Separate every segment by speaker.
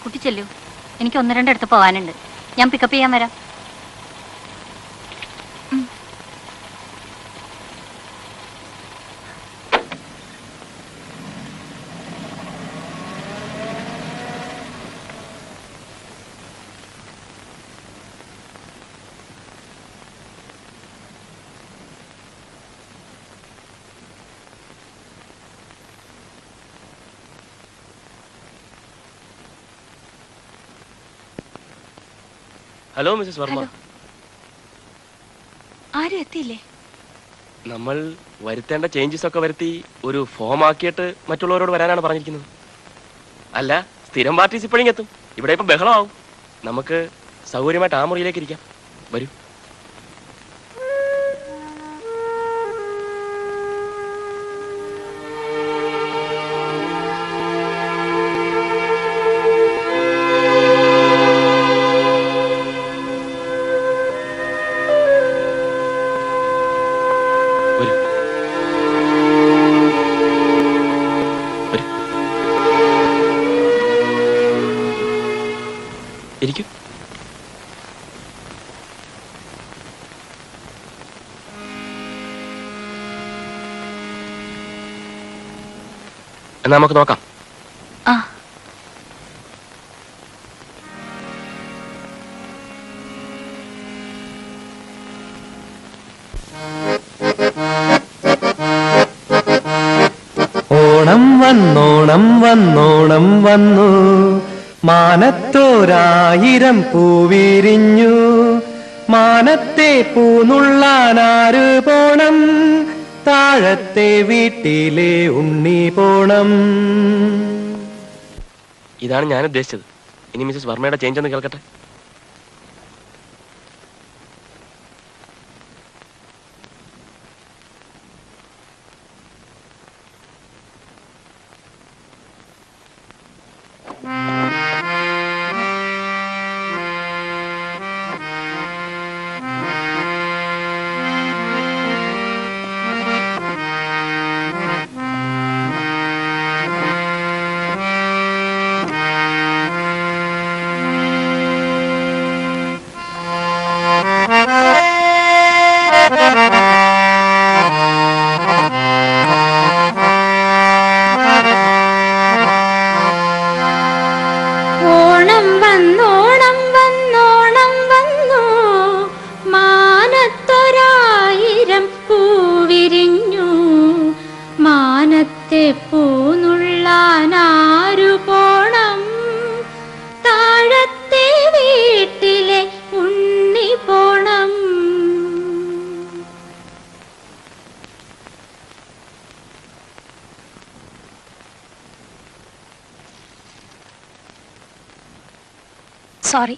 Speaker 1: കുട്ടി ചെല്ലൂ എനിക്ക് ഒന്ന് രണ്ടിടത്ത് പോകാനുണ്ട് ഞാൻ പിക്കപ്പ് ചെയ്യാൻ വരാം
Speaker 2: ഹലോ മിസ്സസ് വർമ്മ
Speaker 1: ഹലോ. ആരും എത്തിയില്ലേ
Speaker 2: നമ്മൾ വരുത്തേണ്ട ചേഞ്ചസ് ഒക്കെ വരുത്തി ഒരു ഫോം ആക്കിയിട്ട് മറ്റുള്ളവരോട് വരാനാണ് പറഞ്ഞിരിക്കുന്നത് അല്ല സ്ഥിരം പാർട്ടീസ് ഇപ്പോഴും എത്തും ഇവിടെ ഇപ്പം ബഹളമാവും നമുക്ക് സൗകര്യമായിട്ട് ആ മുറിയിലേക്ക് ഇരിക്കാം വരൂ വരൂ വരൂ ഇരിക്കൂ എന്നാ നമുക്ക് നോക്കാം
Speaker 1: ആ
Speaker 3: ഓണം വന്നോണം വന്നോണം വന്നു മാനത്തോരായിരം പൂവിരിഞ്ഞു മാനത്തെ പൂനുള്ളാനാര് പോണം താഴത്തെ വീട്ടിലെ ഉണ്ണി പോണം
Speaker 2: ഇതാണ് ഞാൻ ഉദ്ദേശിച്ചത് ഇനി മിസ്സസ് വർമ്മയുടെ ചേഞ്ച് ഒന്ന് കേൾക്കട്ടെ
Speaker 4: ഓണം വന്നോണം വന്നോണം വന്നു മാനത്തൊരായിരം പൂവിരിഞ്ഞു മാനത്തെ പൂനുള്ളാനാരു പോണം താഴത്തെ വീട്ടിലെ ഉണ്ണി പോണം
Speaker 1: സോറി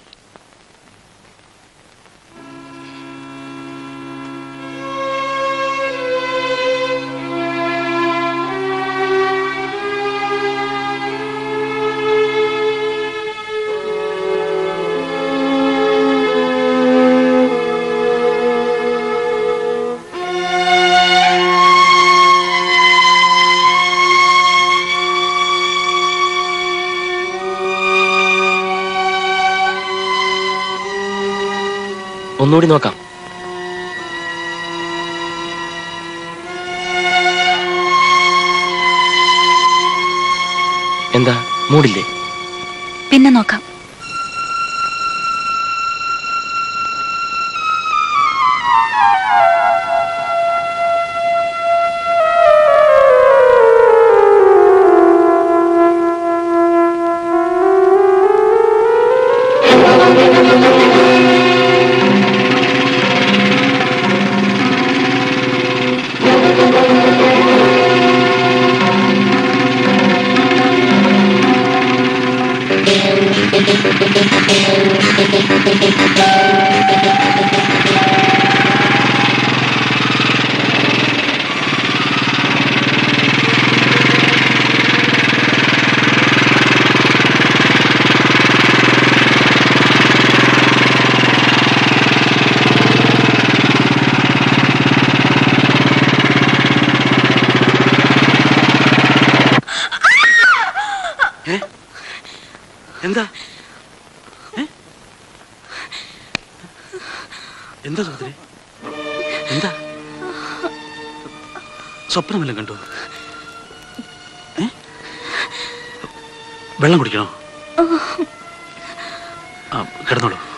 Speaker 2: ഒന്നുകൂടി നോക്കാം എന്താ മൂടില്ലേ
Speaker 1: പിന്നെ നോക്കാം
Speaker 5: എന്താ ഏ? എന്താ സഹോദരി എന്താ സ്വപ്നമല്ല കണ്ടു ഏ? വെള്ളം കുടിക്കണോ ആ കിടന്നോളൂ